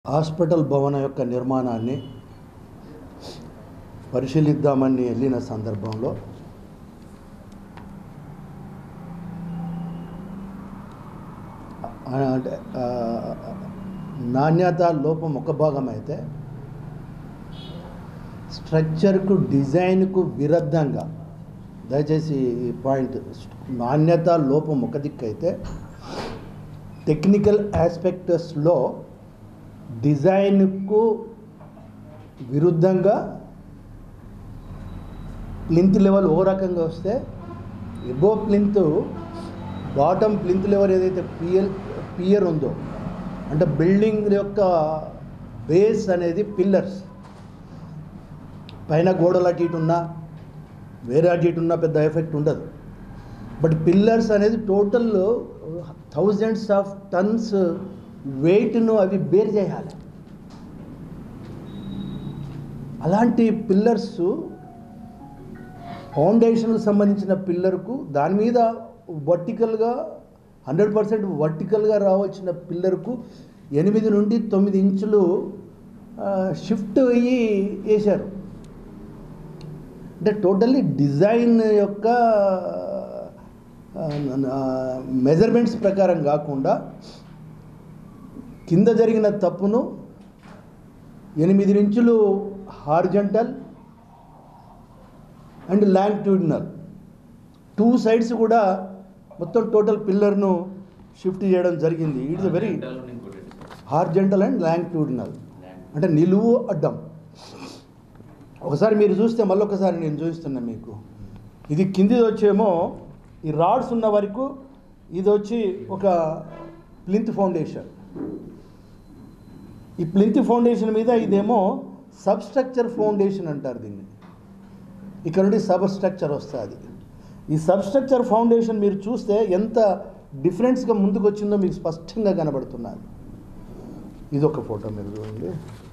Hospital భవన యొక్క నిర్మాణాన్ని పరిశీలిద్దామని వెళ్ళిన సందర్భంలో ఆ, అంటే ఆ, నాణ్యత లోపం ఒక భాగం అయితే స్ట్రక్చర్కు డిజైన్కు విరుద్ధంగా దయచేసి ఈ పాయింట్ నాణ్యత లోపం ఒక దిక్కు అయితే టెక్నికల్ ఆస్పెక్టస్లో డిజైన్కు విరుద్ధంగా ప్లింత్ లెవెల్ ఓ రకంగా వస్తే ఎబో ప్లింత్ బాటమ్ ప్లింత్ లెవెల్ ఏదైతే పియర్ పియర్ ఉందో అంటే బిల్డింగ్ యొక్క బేస్ అనేది పిల్లర్స్ పైన గోడలు అటు ఇటు ఉన్నా వేరే అటు ఇటు ఉన్నా పెద్ద ఎఫెక్ట్ ఉండదు బట్ పిల్లర్స్ అనేది టోటల్ థౌజండ్స్ ఆఫ్ టన్స్ వెయిట్ను అవి బేర్ చేయాలి అలాంటి పిల్లర్స్ ఫౌండేషన్కు సంబంధించిన పిల్లర్కు దాని మీద వర్టికల్గా హండ్రెడ్ పర్సెంట్ వర్టికల్గా రావాల్సిన పిల్లర్కు ఎనిమిది నుండి తొమ్మిది ఇంచులు షిఫ్ట్ అయ్యి వేశారు అంటే టోటల్లీ డిజైన్ యొక్క మెజర్మెంట్స్ ప్రకారం కాకుండా కింద జరిగిన తప్పును ఎనిమిది ఇంచులు horizontal and longitudinal two sides కూడా మొత్తం టోటల్ పిల్లర్ను షిఫ్ట్ చేయడం జరిగింది it's very horizontal and longitudinal అంటే నిలువు అడ్డం ఒకసారి మీరు చూస్తే మళ్ళొకసారి నేను చూపిస్తున్నా మీకు ఇది కిందిది వచ్చేమో ఈ రాడ్స్ ఉన్న వరకు ఇది వచ్చి ఒక ప్లింత్ ఫౌండేషన్ ఈ ప్లింత్ ఫౌండేషన్ మీద ఇదేమో సబ్స్ట్రక్చర్ ఫౌండేషన్ అంటారు దీన్ని ఇక్కడ నుండి సబ్ స్ట్రక్చర్ వస్తుంది ఈ సబ్స్ట్రక్చర్ ఫౌండేషన్ మీరు చూస్తే ఎంత డిఫరెన్స్గా ముందుకు వచ్చిందో మీకు స్పష్టంగా కనబడుతున్నది ఇది ఒక ఫోటో మీరు చూడండి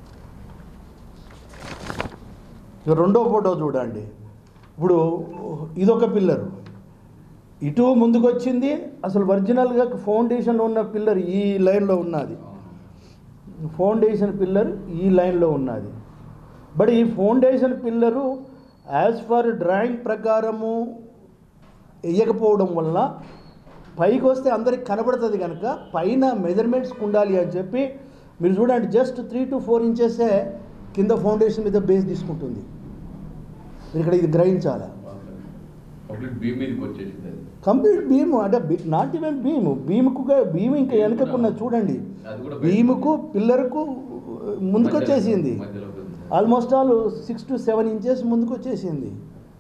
ఇక రెండో ఫోటో చూడండి ఇప్పుడు ఇదొక పిల్లర్ ఇటు ముందుకు వచ్చింది అసలు ఒరిజినల్గా ఫౌండేషన్లో ఉన్న పిల్లర్ ఈ లైన్లో ఉన్నది ఫౌండేషన్ పిల్లర్ ఈ లైన్లో ఉన్నది బట్ ఈ foundation pillar as per drawing ప్రకారము వేయకపోవడం వల్ల పైకి వస్తే అందరికి కనబడుతుంది కనుక పైన మెజర్మెంట్స్ ఉండాలి అని చెప్పి మీరు చూడండి జస్ట్ త్రీ టు ఫోర్ ఇంచెసే కింద ఫౌండేషన్ మీద బేస్ తీసుకుంటుంది మీరు ఇక్కడ ఇది గ్రహించాలి కంప్లీట్ బీమ్ మీదకి వచ్చేసింది అది కంప్లీట్ భీము అంటే బీ- నాట్ ఈవెన్ భీము భీముకు భీము ఇంకా వెనకకున్న చూడండి అది కూడా భీముకు పిల్లర్కు ముందుకు వచ్చేసింది మధ్యలోకి ఉంది. Almost all six to seven inches ముందుకు వచ్చేసింది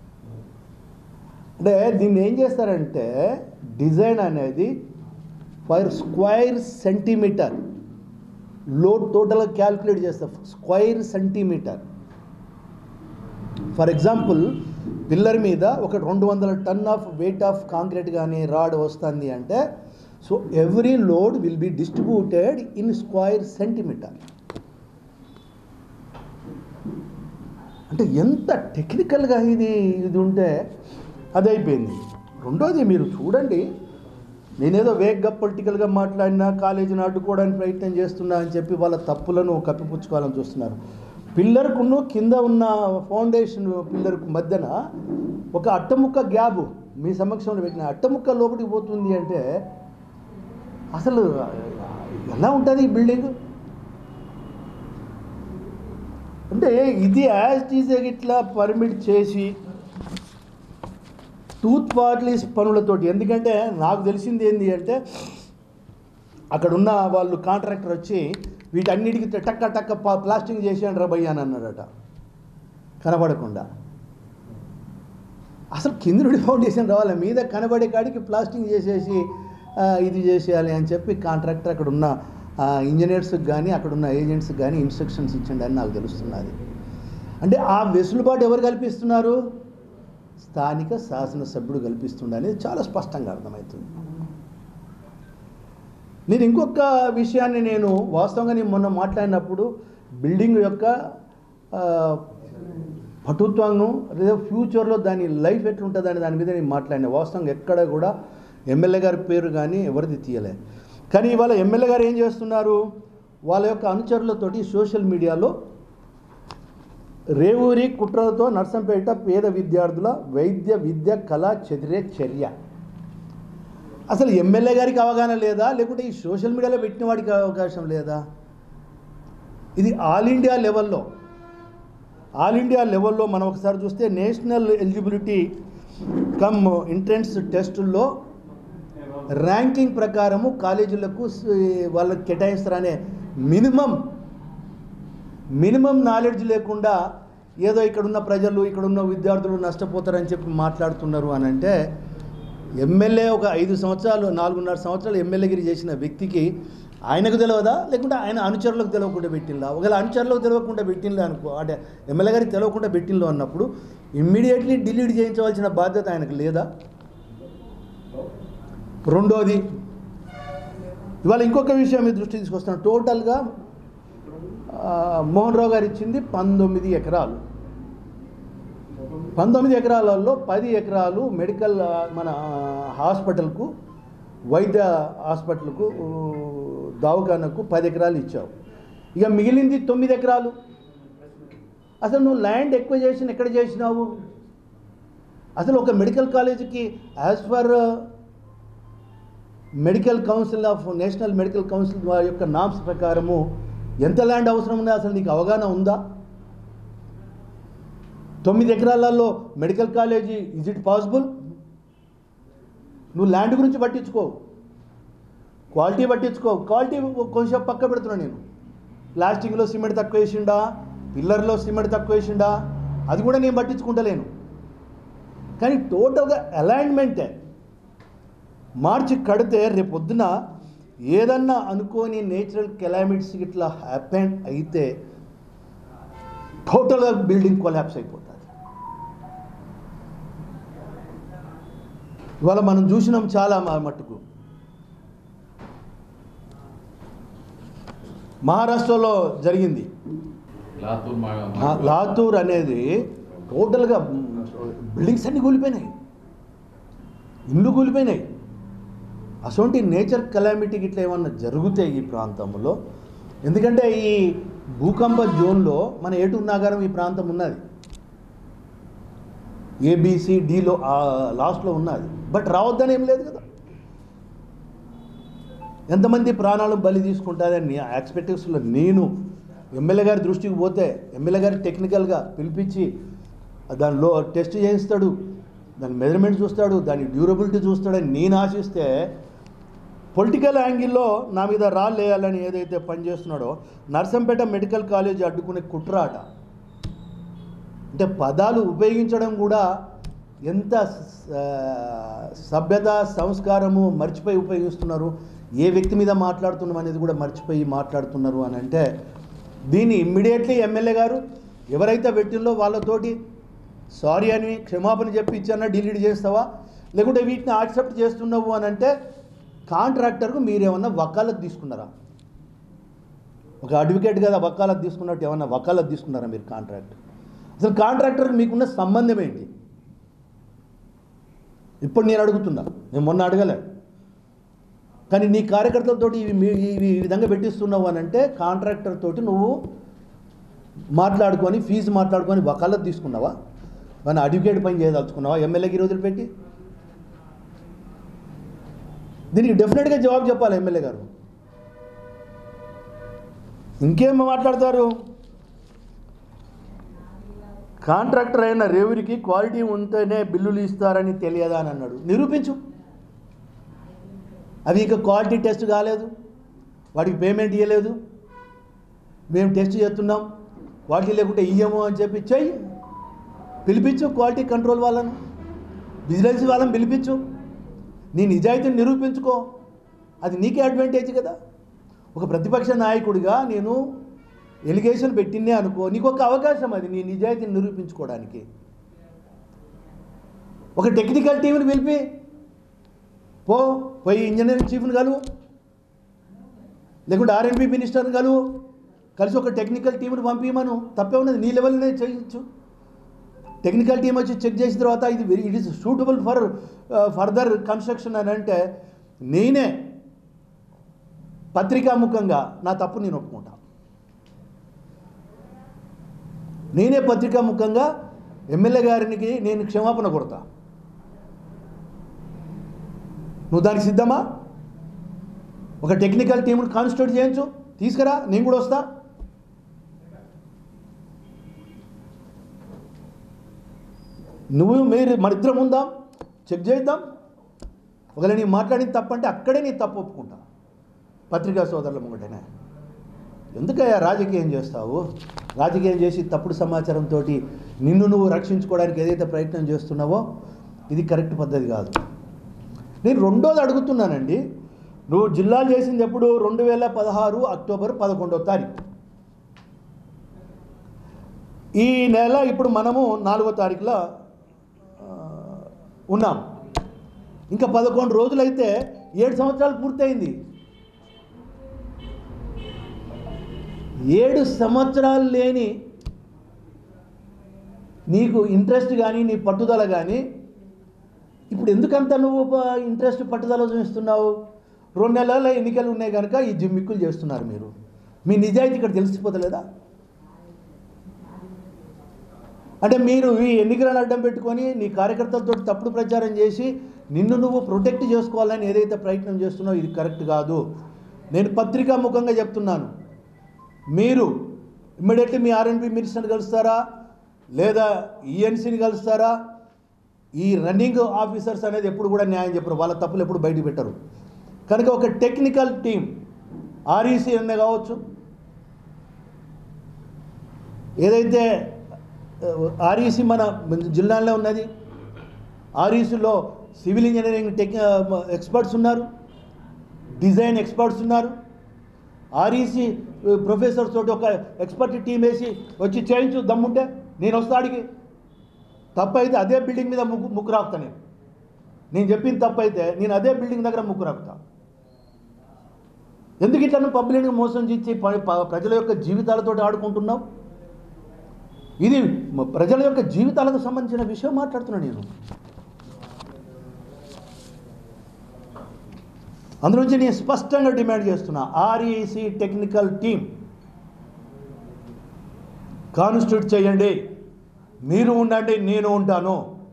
అంటే దీన్ని ఏం చేస్తారంటే డిజైన్ అనేది ఫర్ స్క్వైర్ సెంటీమీటర్ లోడ్ టోటల్గా క్యాల్కులేట్ చేస్తారు square centimetre for example pillar మీద ఒక రెండు వందల ton of weight of concrete కానీ రాడ్ వస్తుంది అంటే so every load will be distributed in square centimetre అంటే ఎంత టెక్నికల్గా ఇది ఇది ఉంటే అది అయిపోయింది రెండోది మీరు చూడండి నేనేదో వేగ్గా పొలిటికల్గా మాట్లాడినా కాలేజీని అడ్డుకోవడానికి ప్రయత్నం చేస్తున్నా అని చెప్పి వాళ్ళ తప్పులను కప్పిపుచ్చుకోవాలని చూస్తున్నారు పిల్లర్కును కింద ఉన్న ఫౌండేషన్ పిల్లర్కు మధ్యన ఒక అట్టముక్క గ్యాబ్ మీ సమక్షంలో పెట్టిన అట్టముక్క లోపలికి పోతుంది అంటే అసలు ఎలా ఉంటుంది ఈ బిల్డింగ్ అంటే ఇది యాజ్ ఈజ్ ఇట్లా పర్మిట్ చేసి టూత్ పార్ట్లీస్ పనులతోటి ఎందుకంటే నాకు తెలిసింది ఏంటి అంటే అక్కడ ఉన్న వాళ్ళు కాంట్రాక్టర్ వచ్చి వీటన్నిటికీ టక్క టక్క పా- ప్లాస్టింగ్ చేసేయండి రా భయ్య అని అన్నాడట కనబడకుండా అసలు కింద నుండి ఫౌండేషన్ రావాలి మీద కనబడే కాడికి ప్లాస్టింగ్ చేసేసి ఆ, ఇది చేసేయాలి అని చెప్పి కాంట్రాక్టర్ అక్కడ ఉన్న ఇంజనీర్స్కి కానీ అక్కడ ఉన్న ఏజెంట్స్కి కానీ ఇన్స్ట్రక్షన్స్ ఇచ్చండి అని నాకు తెలుస్తున్నది అంటే ఆ వెసులుబాటు ఎవరు కల్పిస్తున్నారు స్థానిక శాసనసభ్యుడు కల్పిస్తుండ అనేది చాలా స్పష్టంగా అర్థమవుతుంది నేను ఇంకొక విషయాన్ని నేను వాస్తవంగా నేను మొన్న మాట్లాడినప్పుడు బిల్డింగ్ యొక్క ఆ, పటుత్వంను లేదా ఫ్యూచర్లో దాని లైఫ్ ఎట్లుంటుంది అనే దాని మీద నేను మాట్లాడిన వాస్తవంగా ఎక్కడ కూడా ఎమ్మెల్యే గారి పేరు కానీ ఎవరిది తీయలే కానీ ఇవాళ ఎమ్మెల్యే గారు ఏం చేస్తున్నారు వాళ్ళ యొక్క అనుచరులతోటి సోషల్ మీడియాలో రేవూరి కుట్రలతో నర్సంపేట పేద విద్యార్థుల వైద్య విద్య కళ చెదిరే చర్య అసలు ఎమ్మెల్యే గారికి అవగాహన లేదా లేకుంటే ఈ సోషల్ మీడియాలో పెట్టిన వాడికి అవకాశం లేదా ఇది ఆల్ ఇండియా లెవెల్లో ఆల్ ఇండియా లెవెల్లో మనం ఒకసారి చూస్తే నేషనల్ ఎలిజిబిలిటీ కమ్ ఎంట్రన్స్ టెస్టుల్లో ర్యాంకింగ్ ప్రకారము కాలేజీలకు స- వాళ్ళకి కేటాయిస్తారనే మినిమం మినిమం నాలెడ్జ్ లేకుండా ఏదో ఇక్కడున్న ప్రజలు ఇక్కడున్న విద్యార్థులు నష్టపోతారని చెప్పి మాట్లాడుతున్నారు అని అంటే ఎమ్మెల్యే ఒక ఐదు సంవత్సరాలు నాలుగున్నర సంవత్సరాలు ఎమ్మెల్యేగిరి చేసిన వ్యక్తికి ఆయనకు తెలియదా లేకుంటే ఆయన అనుచరులకు తెలియకుండా పెట్టిందా ఒకవేళ అనుచరులకు తెలియకుండా పెట్టిందా అనుకో అంటే ఎమ్మెల్యే గారికి తెలియకుండా పెట్టిందో అన్నప్పుడు ఇమ్మీడియట్లీ డిలీట్ చేయించవలసిన బాధ్యత ఆయనకు లేదా రెండోది ఇవాళ ఇంకొక విషయం మీ దృష్టి తీసుకొస్తాను టోటల్గా ఆ, మోహన్ రావు గారు ఇచ్చింది పంతొమ్మిది ఎకరాలు పంతొమ్మిది ఎకరాలలో పది ఎకరాలు మెడికల్ ఆ, మన ఆ, హాస్పిటల్కు వైద్య హాస్పిటల్కు ఊ, దవాఖానకు పది ఎకరాలు ఇచ్చావు ఇక మిగిలింది తొమ్మిది ఎకరాలు అసలు నువ్వు ల్యాండ్ ఎక్కువ చేసిన ఎక్కడ చేసినావు అసలు ఒక మెడికల్ కాలేజీకి as per medical council of national medical council వారి యొక్క నామ్స్ ప్రకారము ఎంత ల్యాండ్ అవసరం ఉందో అసలు నీకు అవగాహన ఉందా తొమ్మిది ఎకరాలలో medical college is it possible నువ్వు ల్యాండ్ గురించి పట్టించుకో క్వాలిటీ పట్టించుకో క్వాలిటీ కొంచెం పక్క పెడుతున్నా నేను ప్లాస్టిక్లో సిమెంట్ తక్కువ వేసిండా పిల్లర్లో సిమెంట్ తక్కువ వేసిండా అది కూడా నేను పట్టించుకుంటలేను కానీ టోటల్గా అలైన్మెంటే మార్చి కడితే రేపు పొద్దున ఏదన్నా అనుకోని నేచురల్ కెలామిటీస్ ఇట్లా హ్యాపెన్ అయితే టోటల్గా బిల్డింగ్ కొలాప్స్ అయిపోతుంది ఇవాళ మనం చూసినాం చాలా మా- మట్టుకు మహారాష్ట్రలో జరిగింది లాతూర్ మా- ఆ లాతూర్ అనేది టోటల్గా బిల్డింగ్స్ అన్నీ కూలిపోయినాయి ఇల్లు కూలిపోయినాయి అటువంటి నేచర్ కెలామిటీకి ఇట్లా ఏమన్నా జరుగుతాయి ఈ ప్రాంతంలో ఎందుకంటే ఈ భూకంప జోన్లో మన ఏటూరు నాగారం ఈ ప్రాంతం ఉన్నది ఏబిసి డిలో లాస్ట్లో ఉన్నది బట్ రావద్దని ఏం లేదు కదా ఎంతమంది ప్రాణాలు బలి తీసుకుంటారని ఎక్స్పెక్టేషన్లో నేను ఎమ్మెల్యే గారి దృష్టికి పోతే ఎమ్మెల్యే గారి టెక్నికల్గా పిలిపించి దానిలో టెస్ట్ చేయిస్తాడు దాని మెజర్మెంట్ చూస్తాడు దాని డ్యూరబిలిటీ చూస్తాడని నేను ఆశిస్తే పొలిటికల్ యాంగిల్లో నా మీద రాళ్ళు వేయాలని ఏదైతే పనిచేస్తున్నాడో నర్సంపేట మెడికల్ కాలేజ్ అడ్డుకునే కుట్రాట అంటే పదాలు ఉపయోగించడం కూడా ఎంత స- సభ్యత సంస్కారము మర్చిపోయి ఉపయోగిస్తున్నారు ఏ వ్యక్తి మీద మాట్లాడుతున్నాం అనేది కూడా మర్చిపోయి మాట్లాడుతున్నారు అని అంటే దీన్ని ఇమ్మీడియట్లీ ఎమ్మెల్యే గారు ఎవరైతే పెట్టిందో వాళ్ళతోటి సారీ అని క్షమాపణ చెప్పి ఇచ్చన్నా డిలీట్ చేస్తావా లేకుంటే వీటిని యాక్సెప్ట్ చేస్తున్నావు అని అంటే కాంట్రాక్టర్కు మీరేమన్నా వకాలత్ తీసుకున్నారా ఒక అడ్వకేట్ కదా వకాలత్ తీసుకున్నట్టు ఏమన్నా వకాలత్ తీసుకున్నారా మీరు కాంట్రాక్ట్ అసలు కాంట్రాక్టర్కి మీకున్న సంబంధం ఏంటి ఇప్పుడు నేను అడుగుతున్నా నేను మొన్న అడగలే కానీ నీ కార్యకర్తలతోటి ఇవి మీ- ఇవి ఈ విధంగా పెట్టిస్తున్నావు అని అంటే కాంట్రాక్టర్ తోటి నువ్వు మాట్లాడుకొని ఫీజు మాట్లాడుకొని వకాలత్ తీసుకున్నావా మన అడ్వకేట్ పని చేయదలుచుకున్నావా ఎమ్మెల్యేకి రోజులు పెట్టి దీనికి డెఫినెట్గా జవాబు చెప్పాలి ఎమ్మెల్యే గారు ఇంకేం మాట్లాడతారు కాంట్రాక్టర్ అయిన రేవురికి క్వాలిటీ ఉంటేనే బిల్లులు ఇస్తారని తెలియదా అని అన్నాడు నిరూపించు అవి ఇంకా క్వాలిటీ టెస్ట్ కాలేదు వాడికి పేమెంట్ ఇవ్వలేదు మేము టెస్ట్ చేస్తున్నాం క్వాలిటీ లేకుంటే ఇయ్యము అని చెప్పి చెయ్యి పిలిపించు క్వాలిటీ కంట్రోల్ వాళ్ళను బిజినెస్ వాళ్ళని పిలిపించు నీ నిజాయితీని నిరూపించుకో అది నీకే అడ్వాంటేజ్ కదా ఒక ప్రతిపక్ష నాయకుడిగా నేను ఎలిగేషన్ పెట్టిందే అనుకో నీకు ఒక అవకాశం అది నీ నిజాయితీని నిరూపించుకోవడానికి ఒక టెక్నికల్ టీంని పిలిపి పో పోయి ఇంజనీరింగ్ చీఫ్ని కలువు లేకుంటే ఆర్ఎండ్బి మినిస్టర్ని కలువు కలిసి ఒక టెక్నికల్ టీంని పంపించమను తప్పే ఉన్నది నీ లెవెల్నే చేయొచ్చు టెక్నికల్ టీం వచ్చి చెక్ చేసిన తర్వాత ఇది very it is suitable for further construction అని అంటే నేనే పత్రికాముఖంగా నా తప్పు నేను ఒప్పుకుంటా నేనే పత్రికాముఖంగా ఎమ్మెల్యే గారికి నేను క్షమాపణ కొడతా నువ్వు దానికి సిద్ధమా ఒక టెక్నికల్ టీంను కాన్స్టిట్యూట్ చేయించు తీసుకురా నేను కూడా వస్తా నువ్వు మీరు మన ఇద్దరం ఉందాం చెక్ చేద్దాం ఒకవేళ నీ మాట్లాడిన తప్పు అంటే అక్కడే నీ తప్పు ఒప్పుకుంటా పత్రికా సోదరుల ముంగటనే ఎందుకయ్యా రాజకీయం చేస్తావు రాజకీయం చేసి తప్పుడు సమాచారంతో నిన్ను నువ్వు రక్షించుకోవడానికి ఏదైతే ప్రయత్నం చేస్తున్నావో ఇది కరెక్ట్ పద్ధతి కాదు నేను రెండోది అడుగుతున్నానండి నువ్వు జిల్లాలు చేసింది ఎప్పుడు రెండు వేల పదహారు అక్టోబర్ పదకొండో తారీఖు ఈ నెల ఇప్పుడు మనము నాలుగో తారీఖులో ఆ, ఉన్నాం ఇంకా పదకొండు రోజులైతే ఏడు సంవత్సరాలు పూర్తయింది ఏడు సంవత్సరాలు లేని నీకు ఇంట్రెస్ట్ కానీ నీ పట్టుదల కానీ ఇప్పుడు ఎందుకంత నువ్వు ప- ఇంట్రెస్ట్ పట్టుదల చూపిస్తున్నావు రెండు నెలల ఎన్నికలు ఉన్నాయి కనుక ఈ జిమ్మిక్కులు చేస్తున్నారు మీరు మీ నిజాయితీ ఇక్కడ తెలిసిపోతలేదా అంటే మీరు ఈ ఎన్నికలను అడ్డం పెట్టుకొని నీ కార్యకర్తలతో తప్పుడు ప్రచారం చేసి నిన్ను నువ్వు ప్రొటెక్ట్ చేసుకోవాలని ఏదైతే ప్రయత్నం చేస్తున్నావో ఇది కరెక్ట్ కాదు నేను పత్రికా ముఖంగా చెప్తున్నాను మీరు ఇమ్మీడియట్లీ మీ ఆర్ఎన్పి మినిస్టర్ని కలుస్తారా లేదా ఈఎన్సీని కలుస్తారా ఈ రన్నింగ్ ఆఫీసర్స్ అనేది ఎప్పుడు కూడా న్యాయం చెప్పరు వాళ్ళ తప్పులు ఎప్పుడు బయట పెట్టరు కనుక ఒక టెక్నికల్ టీం ఆర్ఈసీ అనే కావచ్చు ఏదైతే ఆర్ఈసీ మన జిల్లాలో ఉన్నది ఆర్ఈసీలో సివిల్ ఇంజనీరింగ్ టెక్ ఎక్స్పర్ట్స్ ఉన్నారు డిజైన్ ఎక్స్పర్ట్స్ ఉన్నారు ఆర్ఈసీ ప్రొఫెసర్స్ తోటి ఒక ఎక్స్పర్ట్ టీం వేసి వచ్చి చేయించు దమ్ముంటే నేను వస్తాడికి తప్పు అయితే అదే బిల్డింగ్ మీద ముగ్గు ముక్కు రాకుతా నేను నేను చెప్పిన తప్పు అయితే నేను అదే బిల్డింగ్ దగ్గర ముక్కు రాకుతా ఎందుకు ఇట్లా నువ్వు పబ్లిక్ని మోసం చేసి ప- ప- ప్రజల యొక్క జీవితాలతో ఆడుకుంటున్నావు ఇది మ- ప్రజల యొక్క జీవితాలకు సంబంధించిన విషయం మాట్లాడుతున్నా నేను అందులోంచి నేను స్పష్టంగా డిమాండ్ చేస్తున్నా ఆర్ఈసి టెక్నికల్ టీం కాన్స్టిట్యూట్ చేయండి మీరు ఉండండి నేను ఉంటాను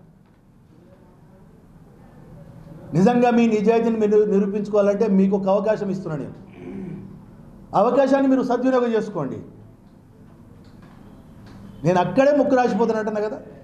నిజంగా మీ నిజాయితీని మీరు నిరూపించుకోవాలంటే మీకు ఒక అవకాశం ఇస్తున్నా నేను అవకాశాన్ని మీరు సద్వినియోగం చేసుకోండి నేను అక్కడే ముక్కు రాసిపోతానంటున్నా కదా